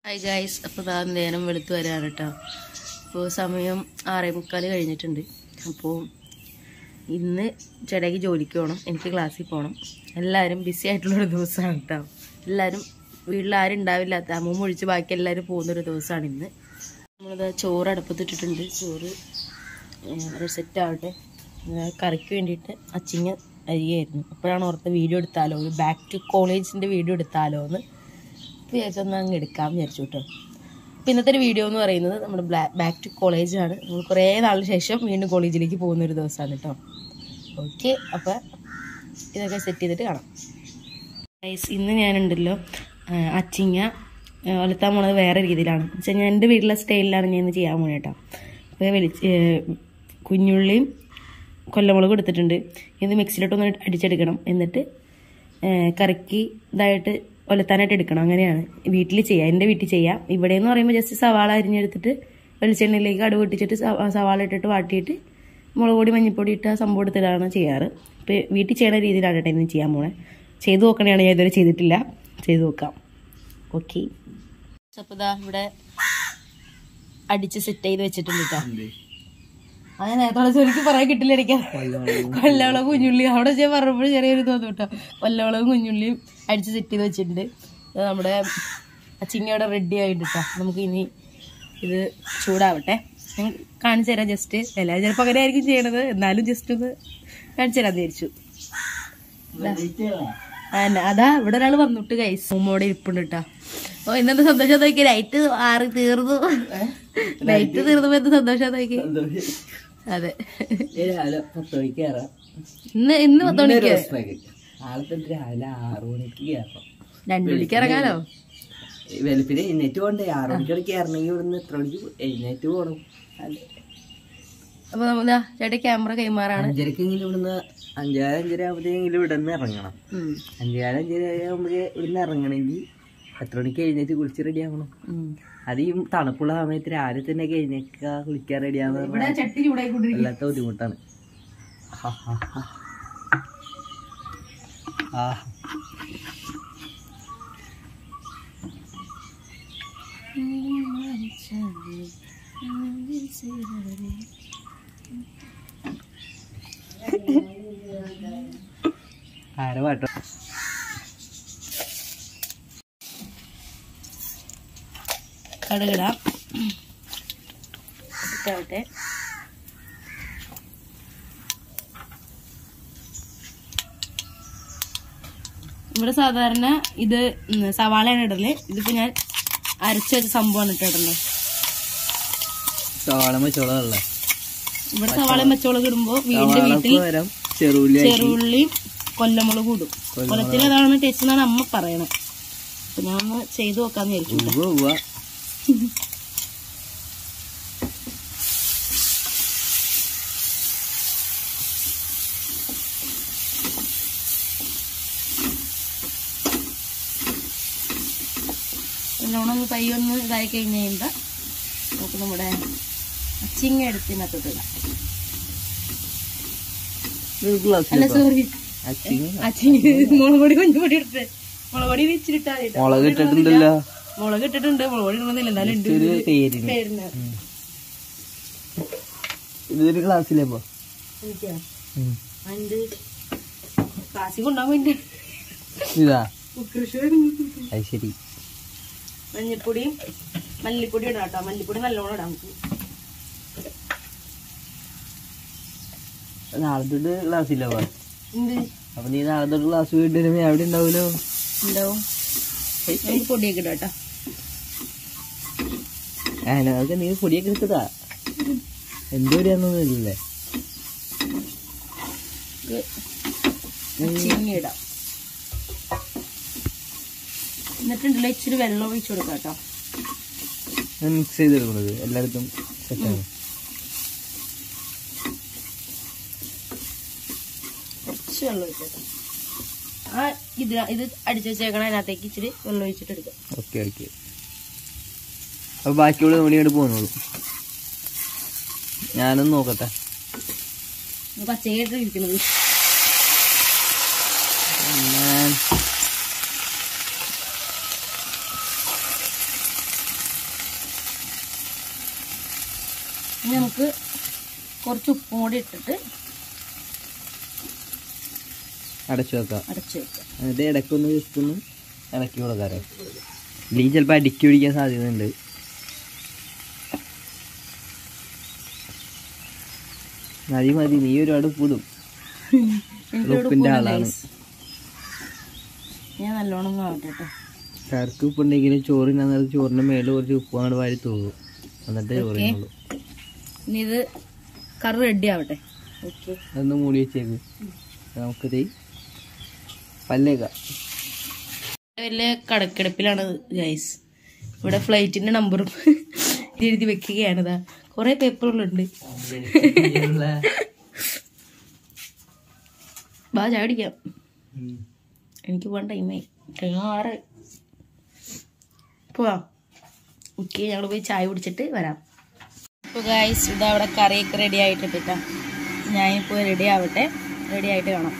Hi guys അപ്പോൾ ദാ നേരം വെളുത്ത് വരാണ് കേട്ടോ ഇപ്പോൾ സമയം ആറേ മുക്കാൽ കഴിഞ്ഞിട്ടുണ്ട് അപ്പോൾ ഇന്ന് ചേട്ടായിക്ക് ജോലിക്ക് പോകണം എനിക്ക് ക്ലാസ്സിൽ പോകണം എല്ലാവരും ബിസി ആയിട്ടുള്ളൊരു ദിവസമാണ് കേട്ടോ എല്ലാവരും വീട്ടിൽ ആരും ഉണ്ടാവില്ലാത്ത അമ്മൂമ്മ ഒഴിച്ച് ബാക്കി എല്ലാവരും പോകുന്നൊരു ദിവസമാണ് ഇന്ന് നമ്മളിത് ചോറ് അടുപ്പത്തിട്ടിട്ടുണ്ട് ചോറ് സെറ്റ് ആവട്ടെ ഏഹ് കറിക്ക് വേണ്ടിയിട്ട് അച്ചിങ്ങ അരിയായിരുന്നു അപ്പോഴാണ് ഓർത്ത വീഡിയോ എടുത്താലോ ഒരു ബാക്ക് ടു കോളേജിൻ്റെ വീഡിയോ എടുത്താലോ എന്ന് വിചാരിച്ചൊന്ന് അങ്ങ് എടുക്കാൻ വിചാരിച്ചു കേട്ടോ അപ്പോൾ ഇന്നത്തെ ഒരു വീഡിയോ എന്ന് പറയുന്നത് നമ്മുടെ ബാക്ക് ടു കോളേജാണ് നമ്മൾ കുറേ നാളിന് ശേഷം വീണ്ടും കോളേജിലേക്ക് പോകുന്ന ഒരു ദിവസമാണ് കേട്ടോ ഓക്കെ അപ്പോൾ ഇതൊക്കെ സെറ്റ് ചെയ്തിട്ട് കാണാം ഗൈസ് ഇന്ന് ഞാനുണ്ടല്ലോ ആ, അച്ചിങ്ങ ആ, ഒലത്താൻ പോണത് വേറെ രീതിയിലാണ് വെച്ചാൽ ഞാൻ എൻ്റെ വീട്ടിലെ സ്റ്റൈലിലാണ് ഞാൻ ഇന്ന് ചെയ്യാൻ പോണത് കേട്ടോ അപ്പോൾ വെളിച്ച് ഏ, കുഞ്ഞുള്ളിയും കൊല്ലമുളകും എടുത്തിട്ടുണ്ട് ഇത് മിക്സിയിലോട്ടൊന്ന് അടിച്ചെടുക്കണം എന്നിട്ട് ഏ, കറിക്ക് ഇതായിട്ട് ഒലത്താനായിട്ട് എടുക്കണം അങ്ങനെയാണ് വീട്ടിൽ ചെയ്യാം എൻ്റെ വീട്ടിൽ ചെയ്യാം ഇവിടെ എന്ന് പറയുമ്പോൾ ജസ്റ്റ് സവാള അരിഞ്ഞെടുത്തിട്ട് വെളിച്ചെണ്ണയിലേക്ക് കടുക് പൊട്ടിച്ചിട്ട് സവ- സവാള ഇട്ടിട്ട് വാട്ടിയിട്ട് മുളക് പൊടി മഞ്ഞൾപ്പൊടി ഇട്ട് ആ സംഭവം എടുത്തിട്ടാണ് ചെയ്യാറ് ഇപ്പോൾ വീട്ടിൽ ചെയ്യണ രീതിയിലാണ് കേട്ടോ ഇന്ന് ചെയ്യാൻ പോണേ ചെയ്തു നോക്കണയാണ് ഞാൻ ഇതുവരെ ചെയ്തിട്ടില്ല ചെയ്തു നോക്കാം ഓക്കെ അപ്പോൾ ഇതാ ഇവിടെ അടിച്ച് സെറ്റ് ചെയ്ത് വെച്ചിട്ടുണ്ട് കേട്ടോ അത് നേരത്തോളം എനിക്ക് പറയാൻ കിട്ടില്ല എനിക്ക് കൊല്ലവളവും കുഞ്ഞുള്ളി അവിടെ ഞാൻ പറഞ്ഞപ്പോൾ ചെറിയൊരു തോന്നും കേട്ടോ കൊല്ലവളവും കുഞ്ഞുള്ളിയും അടിച്ച് സെറ്റ് ചെയ്ത് വെച്ചിട്ടുണ്ട് ഇത് നമ്മുടെ ചിങ്ങയുടെ റെഡി ആയിട്ട് കേട്ടോ നമുക്ക് ഇനി ഇത് ചൂടാവട്ടെ ഞാൻ കാണിച്ചു തരാം ജസ്റ്റ് എല്ലാവരും ചിലപ്പോൾ അങ്ങനെ ആയിരിക്കും ചെയ്യണത് എന്നാലും ജസ്റ്റ് ഒന്ന് കാണിച്ചു തരാൻ വിചാരിച്ചു അതന്നെ അതാ ഇവിടെ ഒരാൾ വന്നിട്ട് കൈസ് ഉമ്മോടെ ഇരിപ്പുണ്ട് കേട്ടോ ഓ ഇന്നത്തെ സന്തോഷം നോക്കി ലൈറ്റ് ആറി തീർന്നു ലൈറ്റ് തീർന്നപ്പോ എന്ത് സന്തോഷം നോക്കി അതെ രാവിലെ പത്ത് മണിക്ക് കയറാം ഇന്ന് ഇന്ന് പത്ത് മണിക്ക് ആളത്തെ രാവിലെ ആറു മണിക്ക് കയറാം രണ്ടു മണിക്ക് ഇറങ്ങാലോ വെളുപ്പിന് എഴുന്നേറ്റ് പോണ്ടേ ആറു മണിക്ക് കയറണമെങ്കിൽ ഇവിടുന്ന് എത്ര മണിക്ക് എഴുന്നേറ്റ് പോകണം അപ്പൊ നമ്മൾ ചേട്ടാ ക്യാമറ കൈമാറാണ് അഞ്ചരക്കെങ്കിലും ഇവിടുന്ന് അഞ്ചാറ് അഞ്ചര ആകുമ്പോഴത്തേക്കെങ്കിലും ഇവിടെ നിന്ന് ഇറങ്ങണം ഉം. അഞ്ചാറ് അഞ്ചര ആകുമ്പോഴേ ഇവിടുന്ന് ഇറങ്ങണമെങ്കിൽ എത്ര മണിക്ക് എഴുന്നേറ്റ് കുളിച്ച് റെഡി ആവണം ഉം. അത് ഈ തണുപ്പുള്ള സമയത്ത് രാവിലെ തന്നെ എഴുന്നേക്കുക കുളിക്കാൻ റെഡിയാന്ന് ഇവിടെ പറഞ്ഞാൽ ചട്ടി ചൂടായിക്കൊണ്ടിരിക്കും വല്ലാത്ത ബുദ്ധിമുട്ടാണ് ഹ, ഹ, ഹ. ആ ആരെ പാട്ടോ കടുകിടാം ഇട്ടാവട്ടെ ഇവിടെ സാധാരണ ഇത് ഉം സവാളയാണ് ഇടല് ഇതിപ്പോ ഞാൻ അരച്ച ഒരു സംഭവമാണ് ഇട്ടിടുന്നത് സവാള മച്ചോളല്ലേ ഇവിടെ സവാളയും പച്ചമുളക് ഇടുമ്പോ വീടിന്റെ വീട്ടിൽ പകരം ചെറുള്ളി ചെറുള്ളിയും കൊല്ലമുളകും ഇടും കൊല്ലത്തിൽ അതാണ് ടേസ്റ്റ് എന്നാണ് അമ്മ പറയണത് അപ്പൊ ഞാൻ ഒന്ന് ചെയ്തു നോക്കാന്ന് വിചാരിച്ചു ഉവ്വ ഉവ്വ നല്ലോണം ഒന്ന് കൈ ഒന്ന് ഇതായി കഴിഞ്ഞ് കഴിയുമ്പോൾ നമുക്ക് നമ്മുടെ അച്ചിങ്ങ എടുത്തിനകത്തോട്ട് ഇടാം ഒരു ഗ്ലാസ് അല്ല സോറി അച്ചിങ് അച്ചിങ്ങ മുളക് പൊടി കുഞ്ഞു പൊടി എടുത്ത് മുളക് പൊടി വെച്ചിട്ടാ മുളക് ഇട്ടിട്ടുണ്ടല്ലോ മുളക് ഇട്ടിട്ടുണ്ട് മുളക് പൊടി ഇടുന്നില്ല എന്നാലും ഉണ്ട് ഒരു പേരിന് പേരിന് ഇതൊരു ഗ്ലാസ്സിലേപ്പോ എനിക്കാ അതിന്റെ കാശി കൊണ്ടുപോകാൻ വേണ്ടി ഇതാ കൃഷി അത് ശരി മഞ്ഞപ്പൊടിയും മല്ലിപ്പൊടി ഇടാം കേട്ടോ മല്ലിപ്പൊടി നല്ലോണം ഇടാം നമുക്ക് നാളെ തൊട്ട് ഗ്ലാസ് ഇല്ലപ്പോ എന്ത് അപ്പൊ നീ നാളെ തൊട്ട് ഗ്ലാസ് വീട്ടിൽ വരുമ്പോ എവിടെ ഉണ്ടാവൂലോ ഉണ്ടാവും നമുക്ക് പൊടിയൊക്കെ ഇടാം കേട്ടോ അതിനൊക്കെ നീ പൊടിയൊക്കെ എടുത്തതാ എന്ത് പൊടിയാന്നൊന്നും ഇല്ലല്ലേ ചിങ്ങി ഇടാം എന്നിട്ടുണ്ടല്ലോ ഇച്ചിരി വെള്ളം ഒഴിച്ചു കൊടുക്കാം കേട്ടോ ഞാൻ മിക്സ് ചെയ്തെടുക്കുന്നത് എല്ലായിടത്തും സെറ്റാണ് കുറച്ച് വെള്ളം ഒഴിച്ചേക്കാം ആ ഇത് ഇത് അടിച്ചു വെച്ചേക്കണം അതിനകത്തേക്ക് ഇച്ചിരി വെള്ളം ഒഴിച്ചിട്ട് എടുക്കാം ഓക്കെ ഓക്കെ അപ്പൊ ബാക്കിയുള്ള തുണിയോട് പോകുന്നുള്ളൂ ഞാനൊന്ന് നോക്കട്ടെ പച്ചയായിട്ട് ഇരിക്കുന്നത് ഞാൻ ഇനി നമുക്ക് കുറച്ച് ഉപ്പും കൂടി ഇട്ടിട്ട് അടച്ചു വെക്കാം അടച്ചു വെക്കാം എന്നിട്ട് ഇടയ്ക്കൊന്ന് ജസ്റ്റ് ഒന്ന് ഇളക്കി കൊടുക്കാറേ ഇല്ലെങ്കിൽ ചിലപ്പോൾ അടിക്കി പിടിക്കാൻ സാധ്യതയുണ്ട് മതി മതി നീ ഒരുപാട് ഉപ്പിടും എനിക്കിവിടെ ഉപ്പിന്റെ ഉപ്പുണ്ട് ആളാണ്. guys. ഞാൻ നല്ലോണം ആവട്ടെ കേട്ടോ കറക്ക് ഉപ്പുണ്ടെങ്കിലും ചോറിനകത്ത് ചോറിന്റെ മേളിൽ കുറച്ച് ഉപ്പ് അങ്ങോട്ട് വാരി തൂകും എന്നിട്ട് ചോറ് തിന്നുള്ളൂ. ഇനി ഇത് കറി റെഡി ആവട്ടെ ഓക്കെ അതൊന്ന് മൂടി വെച്ചേക്ക് നമുക്കിത് പല്ലേക്കാം വലിയ കടക്കിടപ്പിലാണ് ഗൈസ് ഇവിടെ ഫ്ലൈറ്റിന്റെ നമ്പറും എഴുതി വെക്കുകയാണിതാ കുറെ പേപ്പറുകളുണ്ട് ബാ ചാടിക്കാം എനിക്ക് പോകാൻ ടൈമായി ടൈം ആറ് പോവാ ഓക്കെ ഞങ്ങൾ പോയി ചായ കുടിച്ചിട്ട് വരാം ഇപ്പോൾ ഗൈസ് ഇതാ അവിടെ കറിയൊക്കെ റെഡി ആയിട്ടുണ്ട് കേട്ടോ ഞാനിപ്പോൾ റെഡി ആവട്ടെ റെഡി ആയിട്ട് കാണാം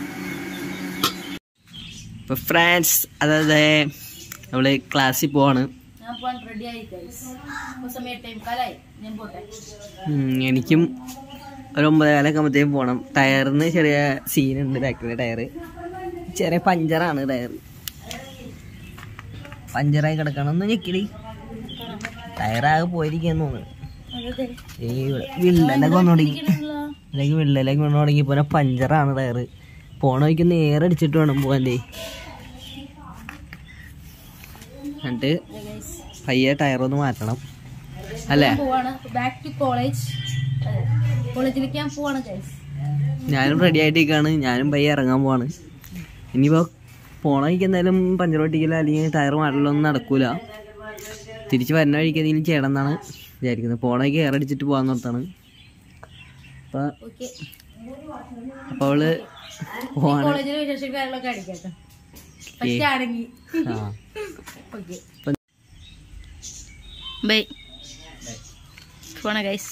ഇപ്പൊ ഫ്രാൻസ് അതായത് നമ്മള് ക്ലാസ്സിൽ പോവാണ് ഞാൻ പോകാൻ റെഡി ആയി ഗൈസ് ഇപ്പോൾ സമയം ടൈം കാലായി ഞാൻ പോട്ടെ ഉം, എനിക്കും ഒരു ഒമ്പത് കാലൊക്കെ ആകുമ്പോഴത്തേക്കും പോകണം ടയറിന് ചെറിയ സീനുണ്ട് ബാക്കിലെ ടയറ് ചെറിയ പഞ്ചറാണ് ടയർ പഞ്ചറായി കിടക്കണം ഒന്ന് ഞെക്കിടി ടയറാകെ പോയിരിക്കുന്നു തോന്നുന്നു ഈ വിള്ളലൊക്കെ വന്നു തുടങ്ങി അല്ലെങ്കിൽ വിള്ളലൊക്കെ വന്നു തുടങ്ങി പോലെ പഞ്ചറാണ് ടയറ് പോണ വഴിക്ക് നേരെ അടിച്ചിട്ട് വേണം പോകാൻ്റെ എന്നിട്ട് പയ്യെ ടയറൊന്ന് മാറ്റണം അല്ലേ പോവാണ് ബാക്ക് ടു കോളേജ് കോളേജിലേക്ക് ഞാൻ പോവാണ് ഗൈസ് ഞാനും റെഡി ആയിട്ടേക്കാണ് ഞാനും പയ്യെ ഇറങ്ങാൻ പോവാണ് ഇനിയിപ്പോൾ പോണ വഴിക്ക് എന്തായാലും പഞ്ചർ പൊട്ടിക്കല അല്ലെങ്കിൽ ടയർ മാറ്റലൊന്നും നടക്കൂല തിരിച്ച് വരുന്ന വഴിക്ക് എന്തെങ്കിലും ചെയ്യണം എന്നാണ് വിചാരിക്കുന്നത് പോണ വഴിക്ക് എയർ അടിച്ചിട്ട് പോകാൻ നോർത്താണ് അപ്പം ഓക്കെ അപ്പോൾ അവള് പോവാണ് കോളേജിലെ വിശേഷം കാര്യങ്ങളൊക്കെ അടിക്കാം പറ്റാണെങ്കിൽ ആ ഓക്കെ ബൈ പോണ ഗൈസ്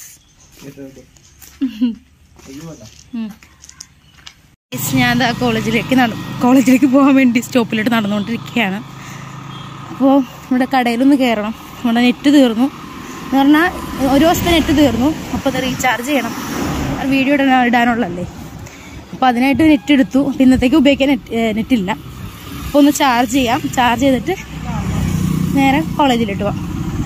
ഞാൻ ദാ കോളേജിലേക്ക് നട കോളേജിലേക്ക് പോകാൻ വേണ്ടി സ്റ്റോപ്പിലോട്ട് നടന്നുകൊണ്ടിരിക്കുകയാണ് അപ്പോൾ ഇവിടെ കടയിലൊന്ന് കയറണം ഇവിടെ നെറ്റ് തീർന്നു എന്ന് പറഞ്ഞാൽ ഒരു ദിവസത്തെ നെറ്റ് തീർന്നു അപ്പോൾ അത് റീചാർജ് ചെയ്യണം അത് വീഡിയോ ഇടാൻ ഇടാനുള്ളല്ലേ അപ്പോൾ അതിനായിട്ട് നെറ്റ് എടുത്തു അപ്പോൾ ഇന്നത്തേക്ക് ഉപയോഗിക്കാൻ നെറ്റ് നെറ്റ് ഇല്ല അപ്പോൾ ഒന്ന് ചാർജ് ചെയ്യാം ചാർജ് ചെയ്തിട്ട് നേരെ കോളേജിലിട്ട് പോവാം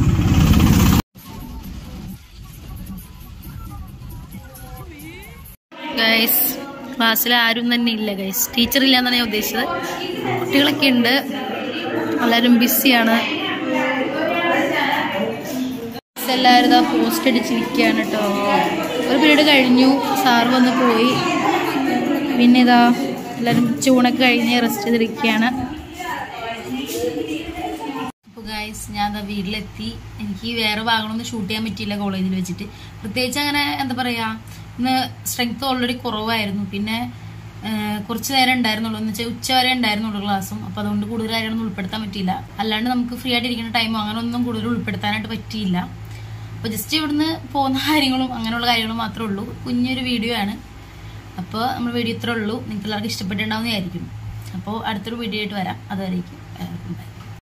ഗൈസ് ക്ലാസ്സിൽ ആരും തന്നെ ഇല്ല ഗൈസ് ടീച്ചർ ഇല്ല എന്നാണ് ഞാൻ ഉദ്ദേശിച്ചത് കുട്ടികളൊക്കെ ഉണ്ട് എല്ലാവരും ബിസിയാണ് എല്ലാവരും ഇതാ പോസ്റ്റ് അടിച്ചിരിക്കുകയാണ് കേട്ടോ ഒരു പീരീഡ് കഴിഞ്ഞു സാർ വന്ന് പോയി പിന്നെ ഇതാ എല്ലാവരും ചൂണൊക്കെ കഴിഞ്ഞ് റെസ്റ്റ് ചെയ്തിരിക്കുകയാണ് അപ്പോൾ ഗൈസ് ഞാൻ ദാ വീട്ടിലെത്തി എനിക്ക് വേറെ ഭാഗങ്ങളൊന്നും ഷൂട്ട് ചെയ്യാൻ പറ്റിയില്ല കോളേജിൽ വെച്ചിട്ട് പ്രത്യേകിച്ച് അങ്ങനെ എന്താ പറയുക ഇന്ന് സ്ട്രെങ്ത് ഓൾറെഡി കുറവായിരുന്നു പിന്നെ ആ, കുറച്ച് നേരം ഉണ്ടായിരുന്നുള്ളൂ എന്ന് വെച്ചാൽ ഉച്ച വരെ ഉണ്ടായിരുന്നുള്ളൂ ക്ലാസ്സും അപ്പോൾ അതുകൊണ്ട് കൂടുതൽ കാര്യങ്ങളൊന്നും ഉൾപ്പെടുത്താൻ പറ്റിയില്ല അല്ലാണ്ട് നമുക്ക് ഫ്രീ ആയിട്ട് ഇരിക്കുന്ന ടൈമോ അങ്ങനെ ഒന്നും കൂടുതൽ ഉൾപ്പെടുത്താനായിട്ട് പറ്റിയില്ല അപ്പോൾ ജസ്റ്റ് ഇവിടുന്ന് പോകുന്ന കാര്യങ്ങളും അങ്ങനെയുള്ള കാര്യങ്ങളും മാത്രമേ ഉള്ളൂ കുഞ്ഞൊരു വീഡിയോ ആണ് അപ്പോൾ നമ്മൾ വീഡിയോ ഇത്രേ ഉള്ളൂ നിങ്ങൾക്ക് എല്ലാവർക്കും ഇഷ്ടപ്പെട്ടിട്ടുണ്ടാവും എന്ന് വിചാരിക്കുന്നു അപ്പോൾ അടുത്തൊരു വീഡിയോ ആയിട്ട് വരാം അതുവരേക്കും എല്ലാവർക്കും ബൈ